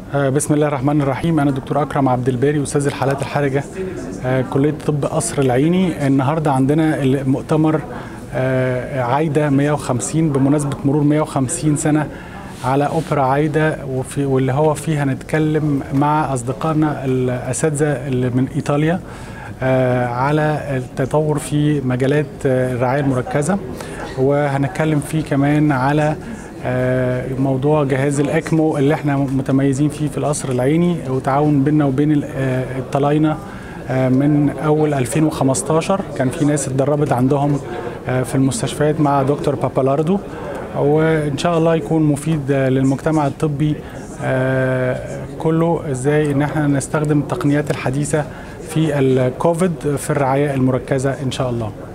آه، بسم الله الرحمن الرحيم انا دكتور اكرم عبد الباري استاذ الحالات الحرجه آه، كليه طب قصر العيني النهارده عندنا المؤتمر آه، عايده 150 بمناسبه مرور 150 سنه على اوبرا عايده وفي واللي هو فيه هنتكلم مع اصدقائنا الاساتذه اللي من ايطاليا آه، على التطور في مجالات آه، الرعايه المركزه وهنتكلم فيه كمان على آه، موضوع جهاز الاكمو اللي احنا متميزين فيه في القصر العيني وتعاون بيننا وبين ال- آه، الطلاينه آه، من اول 2015 كان في ناس اتدربت عندهم آه، في المستشفيات مع دكتور بابالاردو وان شاء الله يكون مفيد آه، للمجتمع الطبي آه، كله ازاي ان احنا نستخدم التقنيات الحديثه في الكوفيد في الرعايه المركزه ان شاء الله